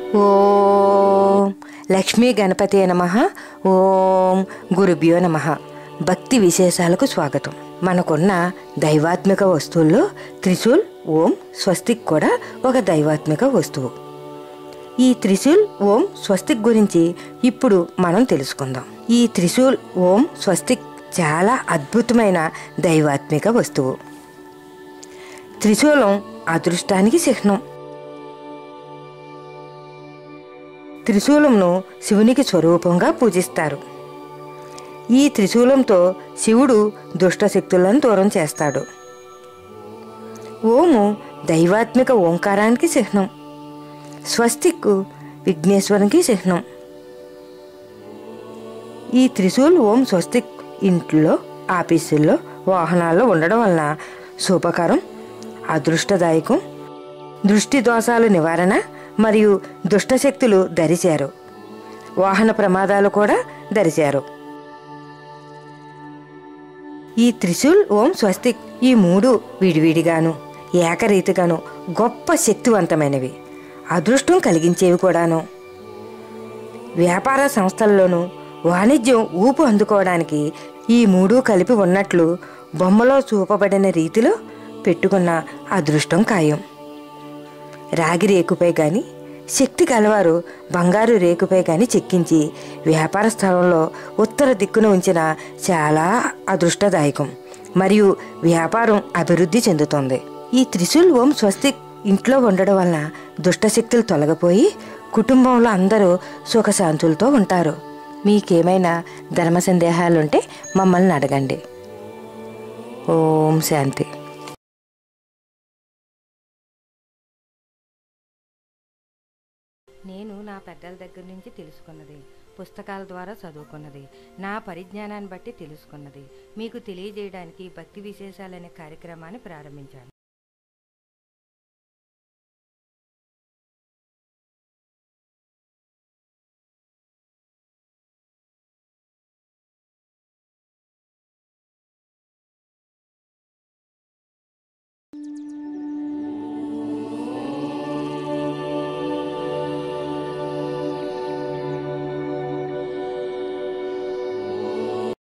ఓం లక్ష్మీ గణపతి నమ ఓం గురుభ్యో నమ భక్తి విశేషాలకు స్వాగతం మనకున్న దైవాత్మిక వస్తువుల్లో త్రిశూల్ ఓం స్వస్తిక్ కూడా ఒక దైవాత్మిక వస్తువు ఈ త్రిశూల్ ఓం స్వస్తిక్ గురించి ఇప్పుడు మనం తెలుసుకుందాం ఈ త్రిశూల్ ఓం స్వస్తిక్ చాలా అద్భుతమైన దైవాత్మిక వస్తువు త్రిశూలం అదృష్టానికి చిహ్నం త్రిశూలంను శివునికి స్వరూపంగా పూజిస్తారు ఈ త్రిశూలంతో శివుడు దుష్ట శక్తులను దూరం చేస్తాడు ఓము దైవాత్మిక ఓంకారానికి చిహ్నం స్వస్తిక్ విఘ్నేశ్వరునికి చిహ్నం ఈ త్రిశూల్ ఓం స్వస్తిక్ ఇంట్లో ఆఫీసుల్లో వాహనాల్లో ఉండడం వలన శుభకరం అదృష్టదాయకం దృష్టి దోషాల నివారణ మరియు దుష్టశక్తులు దరిచారు వాహన ప్రమాదాలు కూడా దరిచారు ఈ త్రిశూల్ ఓం స్వస్తిక్ ఈ మూడు విడివిడిగాను ఏకరీతిగాను గొప్ప శక్తివంతమైనవి అదృష్టం కలిగించేవి కూడాను వ్యాపార సంస్థల్లోనూ వాణిజ్యం ఊపు అందుకోవడానికి ఈ మూడు కలిపి ఉన్నట్లు బొమ్మలో చూపబడిన రీతిలో పెట్టుకున్న అదృష్టం ఖాయం రాగి రేకుపై గాని శక్తి కలవారు బంగారు రేకుపై గాని చెక్కించి వ్యాపార స్థలంలో ఉత్తర దిక్కున ఉంచిన చాలా అదృష్టదాయకం మరియు వ్యాపారం అభివృద్ధి చెందుతుంది ఈ త్రిశూల్ ఓం స్వస్తిక్ ఇంట్లో ఉండడం వలన దుష్టశక్తులు తొలగిపోయి కుటుంబంలో అందరూ సుఖశాంతులతో ఉంటారు మీకేమైనా ధర్మ సందేహాలుంటే మమ్మల్ని అడగండి ఓం శాంతి నేను నా పెద్దల దగ్గర నుంచి తెలుసుకున్నది పుస్తకాల ద్వారా చదువుకున్నది నా పరిజ్ఞానాన్ని బట్టి తెలుసుకున్నది మీకు తెలియజేయడానికి భక్తి విశేషాలనే కార్యక్రమాన్ని ప్రారంభించాను